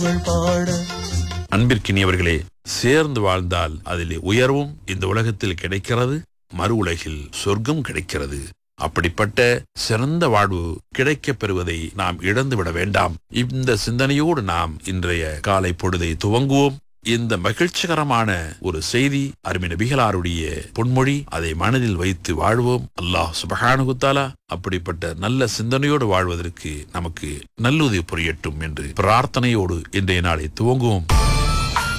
புகழ் பாட அன்பிற்கினியவர்களே சேர்ந்து வாழ்ந்தால் அதிலே உயர்வும் இந்த உலகத்தில் கிடைக்கிறது மறு உலகில் சொர்க்கம் கிடைக்கிறது அப்படிப்பட்ட சிறந்த வாழ்வு கிடைக்கப் பெறுவதை நாம் இழந்துவிட வேண்டாம் இந்த சிந்தனையோடு நாம் இன்றைய காலை பொழுதை துவங்குவோம் இந்த மகிழ்ச்சிகரமான ஒரு செய்தி அருமை நபிகளாருடைய பொன்மொழி அதை மனதில் வைத்து வாழ்வோம் அல்லாஹ் சுபஹானுகுத்தாலா அப்படிப்பட்ட நல்ல சிந்தனையோடு வாழ்வதற்கு நமக்கு நல்லுதவி புரியட்டும் என்று பிரார்த்தனையோடு இன்றைய நாளை துவங்குவோம்